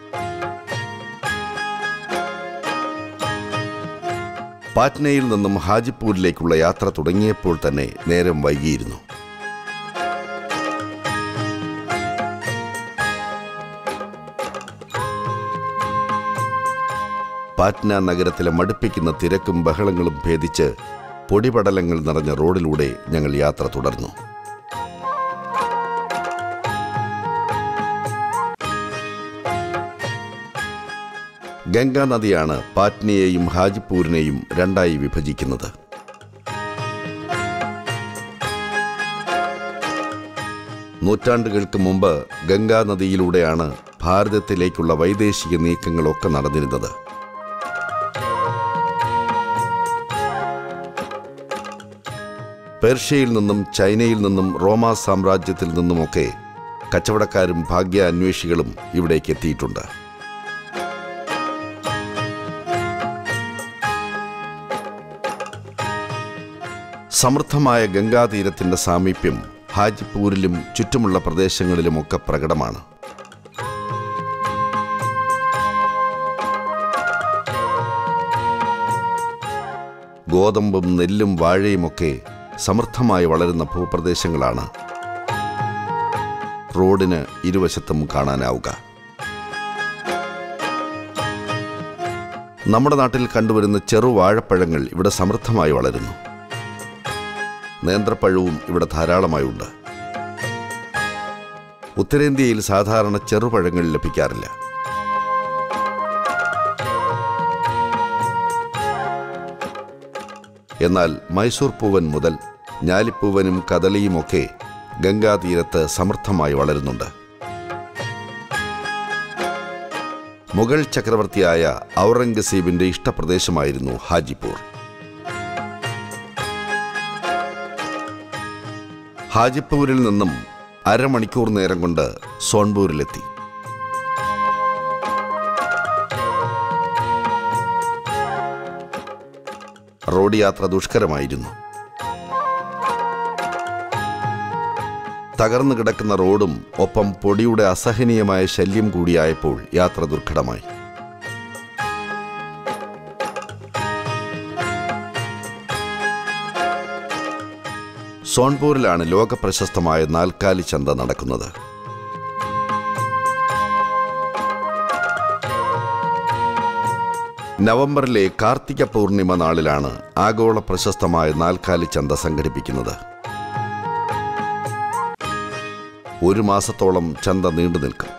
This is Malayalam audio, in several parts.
പാറ്റ്നയിൽ നിന്നും ഹാജിപ്പൂരിലേക്കുള്ള യാത്ര തുടങ്ങിയപ്പോൾ തന്നെ നേരം വൈകിയിരുന്നു പാറ്റ്ന നഗരത്തിലെ മടുപ്പിക്കുന്ന തിരക്കും ബഹളങ്ങളും ഭേദിച്ച് പൊടിപടലങ്ങൾ നിറഞ്ഞ റോഡിലൂടെ ഞങ്ങൾ യാത്ര തുടർന്നു ഗംഗാ നദിയാണ് പാറ്റ്നയെയും ഹാജിപ്പൂരിനെയും രണ്ടായി വിഭജിക്കുന്നത് നൂറ്റാണ്ടുകൾക്ക് മുമ്പ് ഗംഗാ നദിയിലൂടെയാണ് ഭാരതത്തിലേക്കുള്ള വൈദേശിക നീക്കങ്ങളൊക്കെ നടന്നിരുന്നത് പേർഷ്യയിൽ നിന്നും ചൈനയിൽ നിന്നും റോമാ സാമ്രാജ്യത്തിൽ നിന്നുമൊക്കെ കച്ചവടക്കാരും ഭാഗ്യ അന്വേഷികളും ഇവിടേക്ക് എത്തിയിട്ടുണ്ട് സമൃദ്ധമായ ഗംഗാതീരത്തിന്റെ സാമീപ്യം ഹാജിപ്പൂരിലും ചുറ്റുമുള്ള പ്രദേശങ്ങളിലുമൊക്കെ പ്രകടമാണ് ഗോതമ്പും നെല്ലും വാഴയുമൊക്കെ സമൃദ്ധമായി വളരുന്ന ഭൂപ്രദേശങ്ങളാണ് റോഡിന് ഇരുവശത്തും കാണാനാവുക നമ്മുടെ നാട്ടിൽ കണ്ടുവരുന്ന ചെറുവാഴപ്പഴങ്ങൾ ഇവിടെ സമൃദ്ധമായി വളരുന്നു നേന്ത്രപ്പഴവും ഇവിടെ ധാരാളമായുണ്ട് ഉത്തരേന്ത്യയിൽ സാധാരണ ചെറുപഴങ്ങൾ ലഭിക്കാറില്ല എന്നാൽ മൈസൂർ പൂവൻ മുതൽ ഞാലിപ്പൂവനും കദളിയുമൊക്കെ ഗംഗാതീരത്ത് സമൃദ്ധമായി വളരുന്നുണ്ട് മുഗൾ ചക്രവർത്തിയായ ഔറംഗസീബിന്റെ ഇഷ്ടപ്രദേശമായിരുന്നു ഹാജിപ്പൂർ ഹാജിപ്പൂരിൽ നിന്നും അരമണിക്കൂർ നേരം കൊണ്ട് സോൺപൂരിലെത്തി റോഡ് യാത്ര ദുഷ്കരമായിരുന്നു തകർന്നു കിടക്കുന്ന റോഡും ഒപ്പം പൊടിയുടെ അസഹനീയമായ ശല്യം കൂടിയായപ്പോൾ യാത്ര ദുർഘടമായി സോൺപൂരിലാണ് ലോക പ്രശസ്തമായ നാൽക്കാലി ചന്ത നടക്കുന്നത് നവംബറിലെ കാർത്തിക പൂർണിമ നാളിലാണ് ആഗോള പ്രശസ്തമായ നാൽക്കാലി ചന്ത സംഘടിപ്പിക്കുന്നത് ഒരു മാസത്തോളം ചന്ത നീണ്ടു നിൽക്കും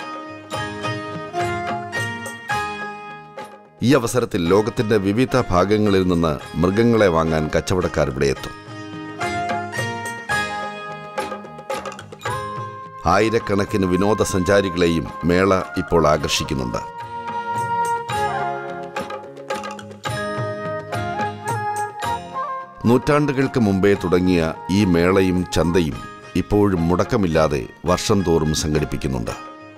ഈ അവസരത്തിൽ ലോകത്തിന്റെ വിവിധ ഭാഗങ്ങളിൽ നിന്ന് മൃഗങ്ങളെ വാങ്ങാൻ കച്ചവടക്കാർ ഇവിടെ എത്തും ആയിരക്കണക്കിന് വിനോദസഞ്ചാരികളെയും മേള ഇപ്പോൾ ആകർഷിക്കുന്നുണ്ട് നൂറ്റാണ്ടുകൾക്ക് മുമ്പേ തുടങ്ങിയ ഈ മേളയും ചന്തയും ഇപ്പോഴും മുടക്കമില്ലാതെ വർഷം തോറും സംഘടിപ്പിക്കുന്നുണ്ട്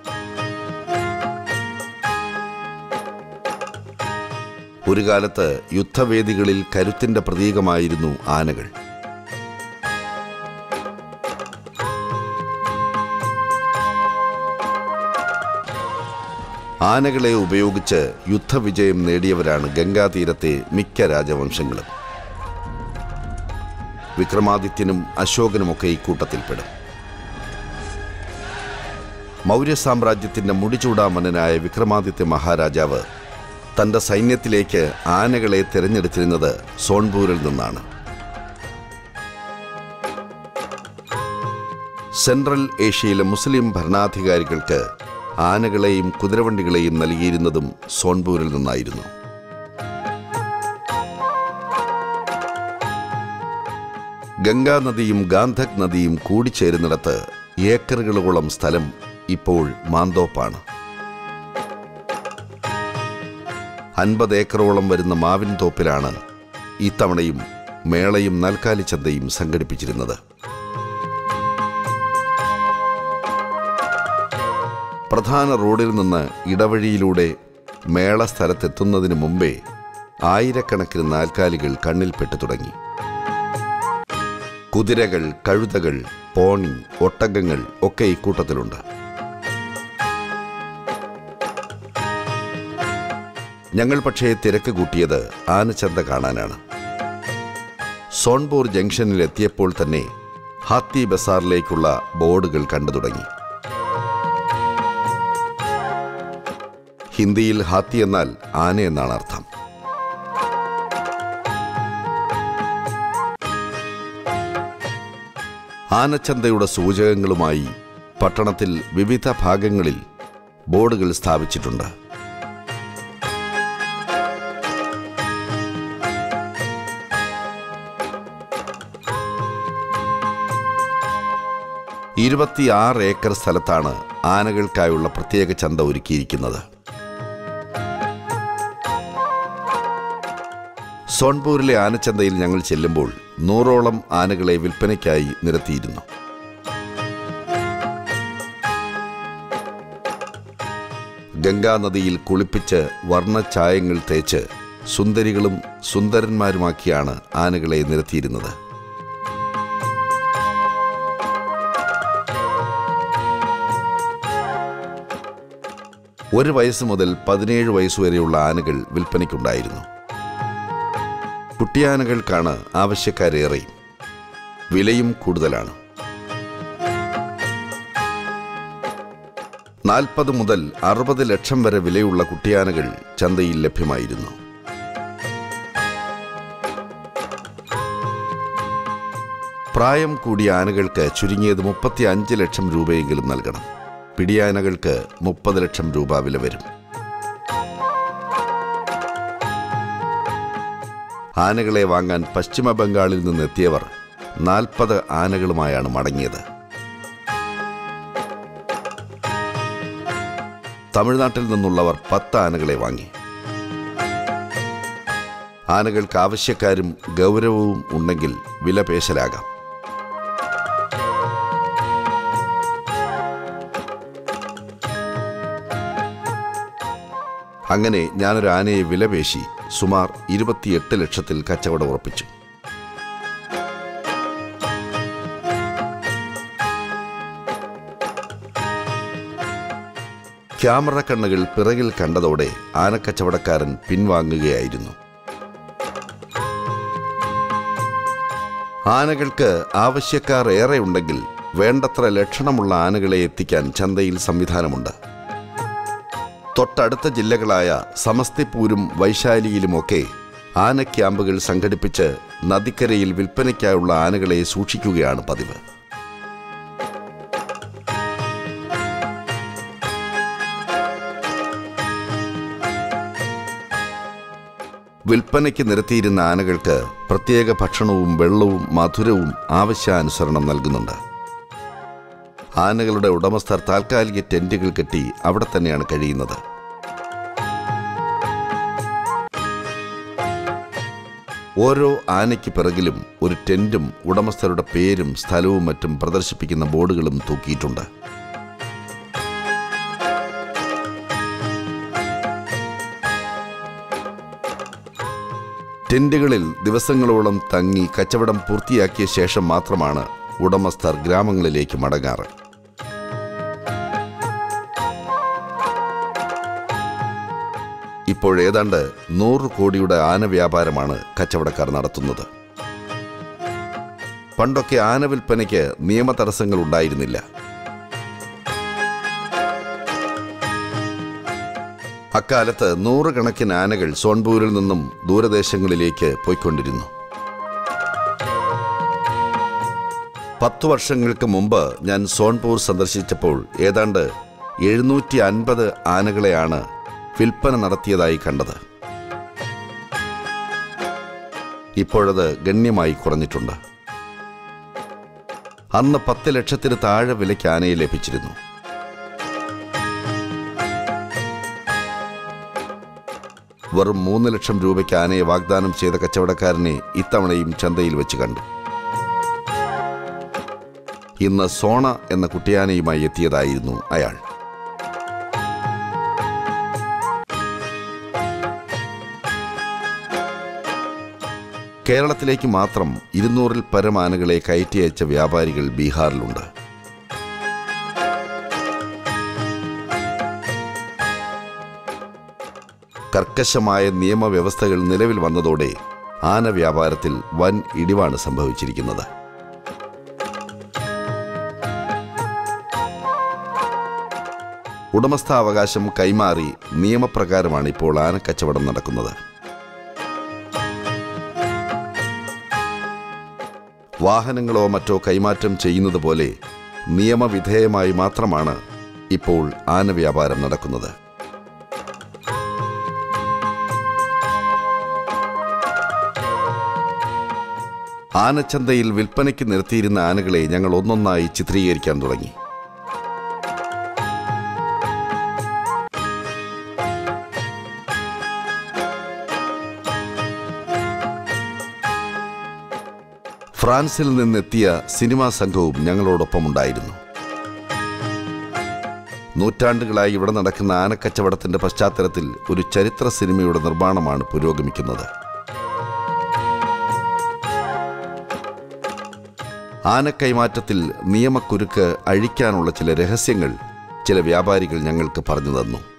ഒരു കാലത്ത് യുദ്ധവേദികളിൽ കരുത്തിന്റെ പ്രതീകമായിരുന്നു ആനകൾ ആനകളെ ഉപയോഗിച്ച് യുദ്ധവിജയം നേടിയവരാണ് ഗംഗാതീരത്തെ മിക്ക രാജവംശങ്ങളും വിക്രമാദിത്യനും അശോകനുമൊക്കെ ഇക്കൂട്ടത്തിൽപ്പെടും മൗര്യ സാമ്രാജ്യത്തിന്റെ മുടിചൂടാമന്നനായ വിക്രമാദിത്യ മഹാരാജാവ് തന്റെ സൈന്യത്തിലേക്ക് ആനകളെ തിരഞ്ഞെടുത്തിരുന്നത് സോൺപൂരിൽ നിന്നാണ് സെൻട്രൽ ഏഷ്യയിലെ മുസ്ലിം ഭരണാധികാരികൾക്ക് ആനകളെയും കുതിരവണ്ടികളെയും നൽകിയിരുന്നതും സോൺപൂരിൽ നിന്നായിരുന്നു ഗംഗാ നദിയും ഗാന്ധക് നദിയും കൂടിച്ചേരുന്നിടത്ത് ഏക്കറുകളോളം സ്ഥലം ഇപ്പോൾ മാന്തോപ്പാണ് അൻപത് ഏക്കറോളം വരുന്ന മാവിൻ തോപ്പിലാണ് ഇത്തവണയും മേളയും നൽക്കാലി ചന്തയും സംഘടിപ്പിച്ചിരുന്നത് പ്രധാന റോഡിൽ നിന്ന് ഇടവഴിയിലൂടെ മേള സ്ഥലത്തെത്തുന്നതിന് മുമ്പേ ആയിരക്കണക്കിന് നാൽക്കാലികൾ കണ്ണിൽപ്പെട്ടു തുടങ്ങി കുതിരകൾ കഴുതകൾ പോണി ഒട്ടകങ്ങൾ ഒക്കെ ഇക്കൂട്ടത്തിലുണ്ട് ഞങ്ങൾ പക്ഷേ തിരക്ക് കൂട്ടിയത് ആനച്ചന്ത കാണാനാണ് സോൺപൂർ ജംഗ്ഷനിൽ എത്തിയപ്പോൾ തന്നെ ഹാത്തി ബസാറിലേക്കുള്ള ബോർഡുകൾ കണ്ടു തുടങ്ങി ഹിന്ദിയിൽ ഹാത്തി എന്നാൽ ആന എന്നാണ് അർത്ഥം ആനച്ചന്തയുടെ സൂചകങ്ങളുമായി പട്ടണത്തിൽ വിവിധ ഭാഗങ്ങളിൽ ബോർഡുകൾ സ്ഥാപിച്ചിട്ടുണ്ട് ഇരുപത്തിയാറ് ഏക്കർ സ്ഥലത്താണ് ആനകൾക്കായുള്ള പ്രത്യേക ചന്ത ഒരുക്കിയിരിക്കുന്നത് സോൺപൂരിലെ ആനച്ചന്തയിൽ ഞങ്ങൾ ചെല്ലുമ്പോൾ നൂറോളം ആനകളെ വിൽപ്പനയ്ക്കായി നിരത്തിയിരുന്നു ഗംഗാനദിയിൽ കുളിപ്പിച്ച് വർണ്ണഛായങ്ങൾ തേച്ച് സുന്ദരികളും സുന്ദരന്മാരുമാക്കിയാണ് ആനകളെ നിരത്തിയിരുന്നത് ഒരു വയസ്സ് മുതൽ പതിനേഴ് വയസ്സുവരെയുള്ള ആനകൾ വിൽപ്പനയ്ക്കുണ്ടായിരുന്നു കുട്ടിയാനകൾക്കാണ് ആവശ്യക്കാരേറെയും വിലയും കൂടുതലാണ് നാൽപ്പത് മുതൽ അറുപത് ലക്ഷം വരെ വിലയുള്ള കുട്ടിയാനകൾ ചന്തയിൽ ലഭ്യമായിരുന്നു പ്രായം കൂടിയ ആനകൾക്ക് ചുരുങ്ങിയത് മുപ്പത്തി അഞ്ച് ലക്ഷം രൂപയെങ്കിലും നൽകണം പിടിയാനകൾക്ക് മുപ്പത് ലക്ഷം രൂപ വില വരും ആനകളെ വാങ്ങാൻ പശ്ചിമ ബംഗാളിൽ നിന്നെത്തിയവർ നാൽപ്പത് ആനകളുമായാണ് മടങ്ങിയത് തമിഴ്നാട്ടിൽ നിന്നുള്ളവർ പത്ത് ആനകളെ വാങ്ങി ആനകൾക്ക് ആവശ്യക്കാരും ഗൗരവവും ഉണ്ടെങ്കിൽ വില പേശലാകാം അങ്ങനെ ഞാനൊരു ആനയെ വിലപേശി സുമാർ ഇരുപത്തിയെട്ട് ലക്ഷത്തിൽ കച്ചവടം ഉറപ്പിച്ചു ക്യാമറ കണ്ണുകൾ പിറകിൽ കണ്ടതോടെ ആനക്കച്ചവടക്കാരൻ പിൻവാങ്ങുകയായിരുന്നു ആനകൾക്ക് ആവശ്യക്കാർ ഏറെ ഉണ്ടെങ്കിൽ വേണ്ടത്ര ലക്ഷണമുള്ള ആനകളെ എത്തിക്കാൻ ചന്തയിൽ സംവിധാനമുണ്ട് തൊട്ടടുത്ത ജില്ലകളായ സമസ്തിപൂരും വൈശാലിയിലുമൊക്കെ ആന ക്യാമ്പുകൾ സംഘടിപ്പിച്ച് നദിക്കരയിൽ വിൽപ്പനയ്ക്കായുള്ള ആനകളെ സൂക്ഷിക്കുകയാണ് പതിവ് വിൽപ്പനയ്ക്ക് നിരത്തിയിരുന്ന ആനകൾക്ക് പ്രത്യേക ഭക്ഷണവും വെള്ളവും മധുരവും ആവശ്യാനുസരണം നൽകുന്നുണ്ട് ആനകളുടെ ഉടമസ്ഥർ താൽക്കാലിക ടെന്റുകൾ കെട്ടി അവിടെ തന്നെയാണ് കഴിയുന്നത് ഓരോ ആനയ്ക്ക് പിറകിലും ഒരു ടെന്റും ഉടമസ്ഥരുടെ പേരും സ്ഥലവും മറ്റും പ്രദർശിപ്പിക്കുന്ന ബോർഡുകളും തൂക്കിയിട്ടുണ്ട് ടെന്റുകളിൽ ദിവസങ്ങളോളം തങ്ങി കച്ചവടം പൂർത്തിയാക്കിയ ശേഷം മാത്രമാണ് ഉടമസ്ഥർ ഗ്രാമങ്ങളിലേക്ക് മടങ്ങാറ് ഇപ്പോൾ ഏതാണ്ട് നൂറ് കോടിയുടെ ആന വ്യാപാരമാണ് കച്ചവടക്കാർ നടത്തുന്നത് പണ്ടൊക്കെ ആന വിൽപ്പനയ്ക്ക് നിയമ തടസ്സങ്ങൾ ഉണ്ടായിരുന്നില്ല അക്കാലത്ത് നൂറുകണക്കിന് ആനകൾ സോൺപൂരിൽ നിന്നും ദൂരദേശങ്ങളിലേക്ക് പോയിക്കൊണ്ടിരുന്നു പത്തു വർഷങ്ങൾക്ക് മുമ്പ് ഞാൻ സോൺപൂർ സന്ദർശിച്ചപ്പോൾ ഏതാണ്ട് എഴുന്നൂറ്റി അൻപത് ആനകളെയാണ് വിൽപ്പന നടത്തിയതായി കണ്ടത് ഇപ്പോഴത് ഗണ്യമായി കുറഞ്ഞിട്ടുണ്ട് അന്ന് പത്ത് ലക്ഷത്തിന് താഴെ വിലയ്ക്ക് ആനയെ ലഭിച്ചിരുന്നു വെറും മൂന്ന് ലക്ഷം രൂപയ്ക്ക് ആനയെ വാഗ്ദാനം ചെയ്ത കച്ചവടക്കാരനെ ഇത്തവണയും ചന്തയിൽ വെച്ച് കണ്ടു ഇന്ന് സോണ എന്ന കുട്ടിയാനയുമായി എത്തിയതായിരുന്നു അയാൾ കേരളത്തിലേക്ക് മാത്രം ഇരുന്നൂറിൽ പരം ആനകളെ കയറ്റി അയച്ച വ്യാപാരികൾ ബീഹാറിലുണ്ട് കർക്കശമായ നിയമവ്യവസ്ഥകൾ നിലവിൽ വന്നതോടെ ആന വ്യാപാരത്തിൽ വൻ ഇടിവാണ് സംഭവിച്ചിരിക്കുന്നത് ഉടമസ്ഥാവകാശം കൈമാറി നിയമപ്രകാരമാണ് ഇപ്പോൾ ആനക്കച്ചവടം നടക്കുന്നത് വാഹനങ്ങളോ മറ്റോ കൈമാറ്റം ചെയ്യുന്നത് പോലെ നിയമവിധേയമായി മാത്രമാണ് ഇപ്പോൾ ആന വ്യാപാരം നടക്കുന്നത് ആനച്ചന്തയിൽ വിൽപ്പനയ്ക്ക് നിർത്തിയിരുന്ന ആനകളെ ഞങ്ങൾ ഒന്നൊന്നായി ചിത്രീകരിക്കാൻ തുടങ്ങി ഫ്രാൻസിൽ നിന്നെത്തിയ സിനിമാ സംഘവും ഞങ്ങളോടൊപ്പമുണ്ടായിരുന്നു നൂറ്റാണ്ടുകളായി ഇവിടെ നടക്കുന്ന ആനക്കച്ചവടത്തിന്റെ പശ്ചാത്തലത്തിൽ ഒരു ചരിത്ര സിനിമയുടെ നിർമ്മാണമാണ് പുരോഗമിക്കുന്നത് ആനക്കൈമാറ്റത്തിൽ നിയമക്കുരുക്ക് അഴിക്കാനുള്ള ചില രഹസ്യങ്ങൾ ചില വ്യാപാരികൾ ഞങ്ങൾക്ക് പറഞ്ഞു തന്നു